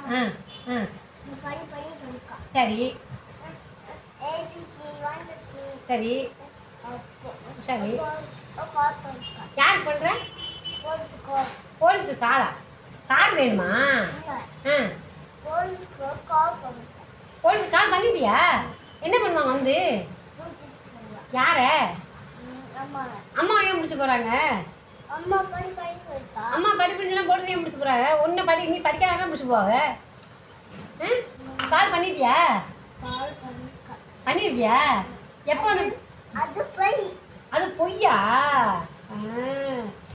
ஆ ஆ படி படி படிக்கா சரி ஏபிசி ஒன் டூ த்ரீ சரி சரி. கால் பண்ணிக்கா யார் பண்ணுற போட்டுக்கோ போலீஸு காரா கார் வேணுமா ஆ போலீஸ்க்கு கால் பண்ணிக்கா போலீஸ் கால் பண்ணிட்டியா என்ன பண்ணுவாங்க வந்து யார அம்மா அம்மா ஏன் முடிச்சு போகிறாங்க அம்மா படி படி படிக்கா அம்மா படி படிச்சுனா போலீஸ் ஏன் முடிச்சு போகிறாங்க ஒன்றை படி நீ படிக்காத முடிச்சு போவாங்க ஆ கால் பண்ணிட்டியா கால் பண்ணிக்கா பண்ணியிருக்கியா எப்போ வந்து அது போய் அது பொய்யா ஆ